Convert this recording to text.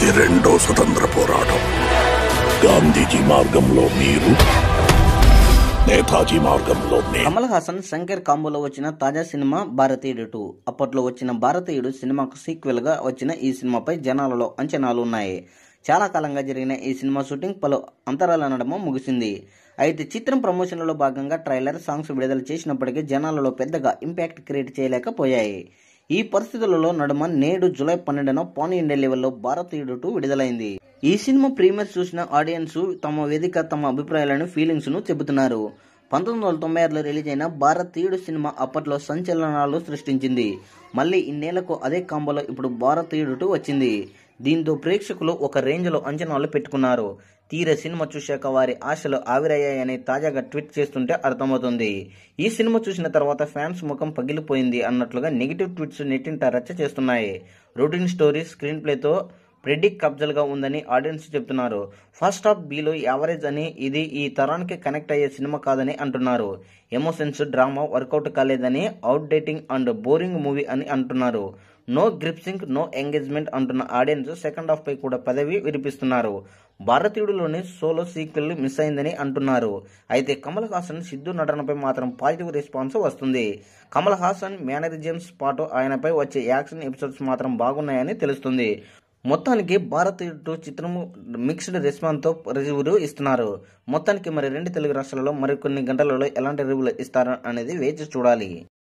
ఇది రెండో స్వతంత్ర పోరాటం గాంధీజీ మార్గంలో మీరు నేతాజీ మార్గంలో నేను కమల్ హాసన్ శంకర్ కాంబోలో వచ్చిన తాజా సినిమా భారతీయుడు టూ అప్పట్లో వచ్చిన భారతీయుడు సినిమాకు సీక్వెల్ గా వచ్చిన ఈ సినిమాపై జనాలలో అంచనాలు ఉన్నాయి చాలా కాలంగా జరిగిన ఈ సినిమా షూటింగ్ పలు అంతరాల నడమ ముగిసింది అయితే చిత్రం ప్రమోషన్లలో భాగంగా ట్రైలర్ సాంగ్స్ విడుదల చేసినప్పటికీ జనాలలో పెద్దగా ఇంపాక్ట్ క్రియేట్ చేయలేకపోయాయి ఈ పరిస్థితులలో నడుమ నేడు జూలై పన్నెండున పాన్ ఇండియా లెవెల్లో భారతీయుడు టూ విడుదలైంది ఈ సినిమా ప్రీమియర్ చూసిన ఆడియన్స్ తమ వేదిక తమ అభిప్రాయాలను ఫీలింగ్స్ ను చెబుతున్నారు పంతొమ్మిది వందల తొంభై ఆరులో రిలీజ్ అయిన భారతీయుడు సినిమా అప్పట్లో సంచలనాలు సృష్టించింది మళ్ళీ ఇన్నేళ్లకు అదే కాంబోలో ఇప్పుడు భారతీయుడు టూ వచ్చింది దీంతో ప్రేక్షకులు ఒక రేంజ్లో అంచనాలు పెట్టుకున్నారు తీరే సినిమా చూశాక వారి ఆశలు ఆవిరయ్యాయని తాజాగా ట్వీట్ చేస్తుంటే అర్థమవుతుంది ఈ సినిమా చూసిన తర్వాత ఫ్యాన్స్ ముఖం పగిలిపోయింది అన్నట్లుగా నెగిటివ్ ట్వీట్స్ నెట్టింట రచ్చ చేస్తున్నాయి రొటీన్ స్టోరీ స్క్రీన్ ప్లేతో ప్రెడిక్ కబ్జల్గా ఉందని ఆడియన్స్ చెప్తున్నారు ఫస్ట్ హాఫ్ బీలో యావరేజ్ అని ఇది ఈ తరానికి కనెక్ట్ అయ్యే సినిమా కాదని అంటున్నారు ఎమోషన్స్ డ్రామా వర్కౌట్ కాలేదని అవుట్ డేటింగ్ అండ్ బోరింగ్ మూవీ అని అంటున్నారు నో గ్రిప్సింగ్ నో ఎంగేజ్మెంట్ అంటున్న ఆడియన్స్ సెకండ్ హాఫ్ పై కూడా పదవి వినిపిస్తున్నారు భారతీయుడిలోని సోలో సీక్వెల్ మిస్ అయిందని అంటున్నారు అయితే కమల్ హాసన్ సిద్ధు నటనపై మాత్రం పాజిటివ్ రెస్పాన్స్ వస్తుంది కమల్ హాసన్ మేనరిజమ్స్ పాటు ఆయనపై వచ్చే యాక్షన్ ఎపిసోడ్స్ మాత్రం బాగున్నాయని తెలుస్తుంది మొత్తానికి భారతీయుడు చిత్రము మిక్స్డ్ రెస్పాన్స్ తో రివ్యూలు ఇస్తున్నారు మొత్తానికి మరి రెండు తెలుగు రాష్ట్రాలలో మరికొన్ని గంటలలో ఎలాంటి రివ్యూలు ఇస్తారు అనేది వేచి చూడాలి